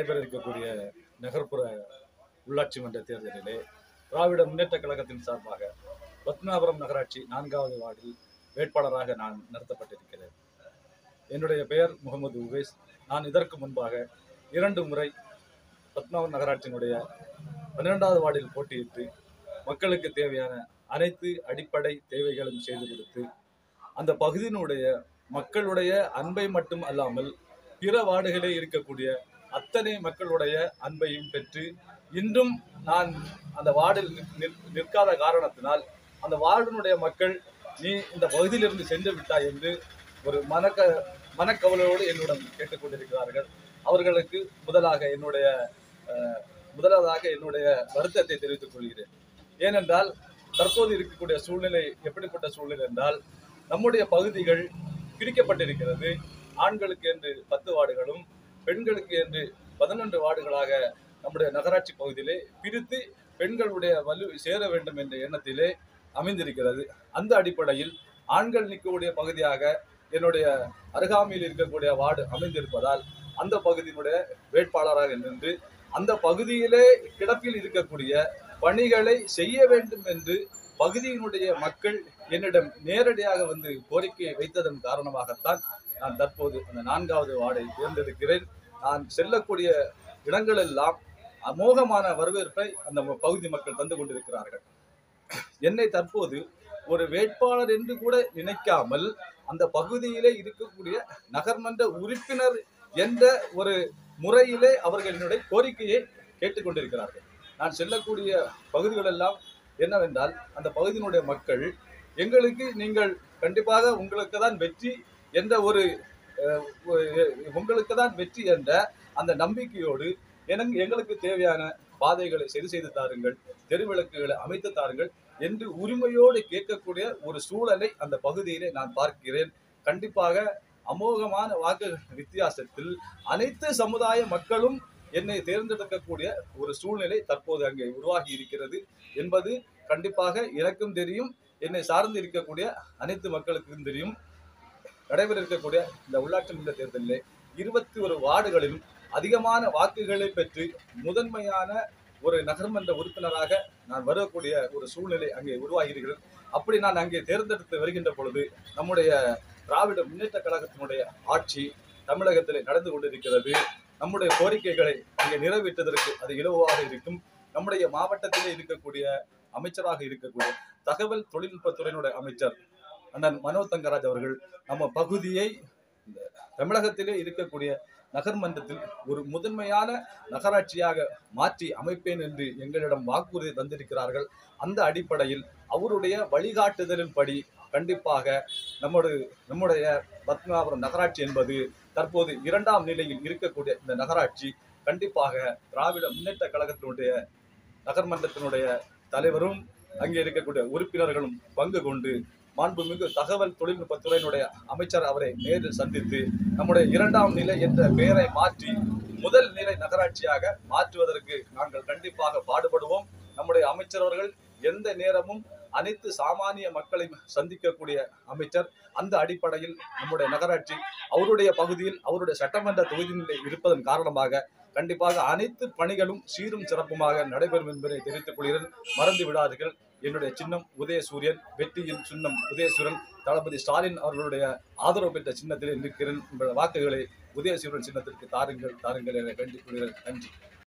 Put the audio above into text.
நடைபெற இருக்கக்கூடிய நகர்ப்புற உள்ளாட்சி மன்ற தேர்தலிலே திராவிட முன்னேற்ற கழகத்தின் சார்பாக பத்மநாபுரம் நகராட்சி நான்காவது வார்டில் வேட்பாளராக நான் நிறுத்தப்பட்டிருக்கிறேன் என்னுடைய பெயர் முகமது உவேஸ் நான் இதற்கு முன்பாக இரண்டு முறை பத்மநாபுரம் நகராட்சியினுடைய பன்னிரெண்டாவது வார்டில் போட்டியிட்டு மக்களுக்கு தேவையான அனைத்து அடிப்படை தேவைகளும் செய்து கொடுத்து அந்த பகுதியினுடைய மக்களுடைய அன்பை மட்டும் அல்லாமல் பிற வார்டுகளே இருக்கக்கூடிய அத்தனை மக்களுடைய அன்பையும் பெற்று இன்றும் நான் அந்த வார்டில் நிற்- நிற்- நிற்காத காரணத்தினால் அந்த வார்டினுடைய மக்கள் நீ இந்த பகுதியிலிருந்து சென்று விட்டாய் என்று ஒரு மனக்க மனக்கவலையோடு என்னுடன் கேட்டுக்கொண்டிருக்கிறார்கள் அவர்களுக்கு முதலாக என்னுடைய அஹ், முதலாவதாக என்னுடைய வருத்தத்தை தெரிவித்துக் கொள்கிறேன் ஏனென்றால் தற்போது இருக்கக்கூடிய சூழ்நிலை எப்படிப்பட்ட சூழ்நிலை என்றால் நம்முடைய பகுதிகள் பிரிக்கப்பட்டிருக்கிறது ஆண்களுக்கு என்று பத்து வார்டுகளும் பெண்களுக்கு என்று பதினொன்று வார்டுகளாக நம்முடைய நகராட்சி பகுதியிலே பிரித்து பெண்களுடைய வலு சேர வேண்டும் என்ற எண்ணத்திலே அமைந்திருக்கிறது அந்த அடிப்படையில் ஆண்கள் நிற்கக்கூடிய பகுதியாக என்னுடைய அருகாமையில் இருக்கக்கூடிய வார்டு அமைந்திருப்பதால் அந்த பகுதியினுடைய வேட்பாளராக நின்று அந்த பகுதியிலே கிடப்பில் இருக்கக்கூடிய பணிகளை செய்ய வேண்டும் என்று பகுதியினுடைய மக்கள் என்னிடம் நேரடியாக வந்து கோரிக்கையை வைத்ததன் காரணமாகத்தான் நான் தற்போது அந்த நான்காவது வார்டை தேர்ந்தெடுக்கிறேன் நான் செல்லக்கூடிய இடங்களெல்லாம் அமோகமான வரவேற்பை அந்த பகுதி மக்கள் தந்து கொண்டிருக்கிறார்கள் என்னை தற்போது ஒரு வேட்பாளர் என்று கூட நினைக்காமல் அந்த பகுதியிலே இருக்கக்கூடிய நகர்மன்ற உறுப்பினர் என்ற ஒரு முறையிலே அவர்கள் என்னுடைய கோரிக்கையை கேட்டுக்கொண்டிருக்கிறார்கள் நான் செல்லக்கூடிய பகுதிகளெல்லாம் என்னவென்றால் அந்த பகுதியினுடைய மக்கள் எங்களுக்கு நீங்கள் கண்டிப்பாக உங்களுக்கு தான் வெற்றி என்ற ஒரு அஹ், ஒரு- உங்களுக்கு தான் வெற்றி என்ற அந்த நம்பிக்கையோடு எனக்கு எங்களுக்கு தேவையான பாதைகளை சரி செய்து தாருங்கள் தெருவிளக்குகளை அமைத்து தாருங்கள் என்று உரிமையோடு கேட்கக்கூடிய ஒரு சூழலை அந்த பகுதியிலே நான் பார்க்கிறேன் கண்டிப்பாக அமோகமான வாக்கு வித்தியாசத்தில் அனைத்து சமுதாய மக்களும் என்னை தேர்ந்தெடுக்கக்கூடிய ஒரு சூழ்நிலை தற்போது அங்கே உருவாகி இருக்கிறது என்பது கண்டிப்பாக எனக்கும் தெரியும் என்னை சார்ந்து இருக்கக்கூடிய அனைத்து மக்களுக்கும் தெரியும் நடைபெற இருக்கக்கூடிய இந்த உள்ளாட்சி மன்ற தேர்தலிலே இருபத்தி ஒரு வார்டுகளிலும் அதிகமான வாக்குகளை பெற்று முதன்மையான ஒரு நகர்மன்ற உறுப்பினராக நான் வரக்கூடிய ஒரு சூழ்நிலை அங்கே உருவாகி இருக்கிறது அப்படி நான் அங்கே தேர்ந்தெடுத்து வருகின்ற பொழுது நம்முடைய திராவிட முன்னேற்ற கழகத்தினுடைய ஆட்சி தமிழகத்திலே நடந்து கொண்டிருக்கிறது நம்முடைய கோரிக்கைகளை அங்கே நிறைவேற்றுவதற்கு அது இலவாக இருக்கும் நம்முடைய மாவட்டத்திலே இருக்கக்கூடிய அமைச்சராக இருக்கக்கூடிய தகவல் தொழில்நுட்பத்துறையினுடைய அமைச்சர் அண்ணன் மனோ தங்கராஜ் அவர்கள் நம்ம பகுதியை இந்த தமிழகத்திலே இருக்கக்கூடிய நகர்மன்றத்தில் ஒரு முதன்மையான நகராட்சியாக மாற்றி அமைப்பேன் என்று எங்களிடம் வாக்குறுதி தந்திருக்கிறார்கள் அந்த அடிப்படையில் அவருடைய வழிகாட்டுதலின்படி கண்டிப்பாக நம்முடைய நம்முடைய பத்மநாபுரம் நகராட்சி என்பது தற்போது இரண்டாம் நிலையில் இருக்கக்கூடிய இந்த நகராட்சி கண்டிப்பாக திராவிட முன்னேற்ற கழகத்தினுடைய நகர்மன்றத்தினுடைய தலைவரும் அங்கே இருக்கக்கூடிய உறுப்பினர்களும் பங்கு கொண்டு மாண்புமிகு தகவல் தொழில்நுட்பத்துறையினுடைய அமைச்சர் அவரை நேரில் சந்தித்து நம்முடைய இரண்டாம் நிலை என்ற பெயரை மாற்றி முதல் நிலை நகராட்சியாக மாற்றுவதற்கு நாங்கள் கண்டிப்பாக பாடுபடுவோம் நம்முடைய அமைச்சர் அவர்கள் எந்த நேரமும் அனைத்து சாமானிய மக்களை சந்திக்கக்கூடிய அமைச்சர் அந்த அடிப்படையில் நம்முடைய நகராட்சி அவருடைய பகுதியில் அவருடைய சட்டமன்ற தொகுதியிலே இருப்பதன் காரணமாக கண்டிப்பாக அனைத்து பணிகளும் சீரும் சிறப்புமாக நடைபெறும் என்பதை தெரிவித்துக் கொள்கிறேன் மறந்து விடாதீர்கள் என்னுடைய சின்னம் உதயசூரியன் வெற்றியின் சின்னம் உதயசூரன் தளபதி ஸ்டாலின் அவர்களுடைய ஆதரவு பெற்ற சின்னத்திலே நிற்கிறேன் உங்கள் வாக்குகளை உதயசூரியன் சின்னத்திற்கு தாருங்கள் தாருங்கள் என வேண்டிக் கொள்கிறேன் நன்றி